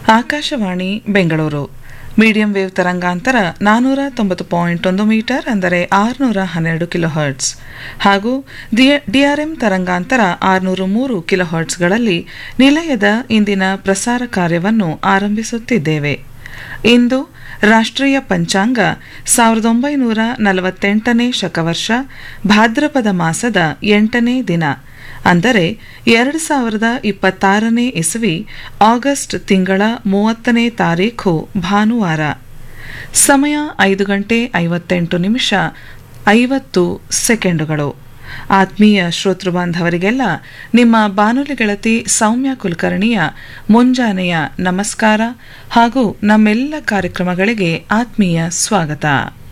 Akashvani Bengaluru medium wave ತರಂಗಾಂತರ ನಾನೂರ ತೊಂಬತ್ತು ಪಾಯಿಂಟ್ ಒಂದು ಮೀಟರ್ ಅಂದರೆ ಆರುನೂರ ಹನ್ನೆರಡು ಕಿಲೋ ಹರ್ಟ್ಸ್ ಹಾಗೂ ಡಿಆರ್ಎಂ ತರಂಗಾಂತರ ಆರುನೂರ ಮೂರು ಕಿಲೋ ಹರ್ಟ್ಸ್ಗಳಲ್ಲಿ ನಿಲಯದ ಇಂದಿನ ಪ್ರಸಾರ ಕಾರ್ಯವನ್ನು ಆರಂಭಿಸುತ್ತಿದ್ದೇವೆ ಇಂದು ರಾಷ್ಟ್ರೀಯ ಪಂಚಾಂಗ ಸಾವಿರದ ಒಂಬೈನೂರ ನಲವತ್ತೆಂಟನೇ ಶಕವರ್ಷ ಭಾದ್ರಪದ ಮಾಸದ ಎಂಟನೇ ದಿನ ಅಂದರೆ ಎರಡು ಸಾವಿರದ ಇಪ್ಪತ್ತಾರನೇ ಇಸವಿ ಆಗಸ್ಟ್ ತಿಂಗಳ ಮೂವತ್ತನೇ ತಾರೀಖು ಭಾನುವಾರ ಸಮಯ ಐದು ಗಂಟೆ ಐವತ್ತೆಂಟು ನಿಮಿಷ ಐವತ್ತು ಸೆಕೆಂಡುಗಳು ಆತ್ಮೀಯ ಶ್ರೋತೃ ಬಾಂಧವರಿಗೆಲ್ಲ ನಿಮ್ಮ ಬಾನುಲಿ ಗೆಳತಿ ಸೌಮ್ಯ ಕುಲಕರ್ಣಿಯ ಮುಂಜಾನೆಯ ನಮಸ್ಕಾರ ಹಾಗೂ ನಮ್ಮೆಲ್ಲ ಕಾರ್ಯಕ್ರಮಗಳಿಗೆ ಆತ್ಮೀಯ ಸ್ವಾಗತ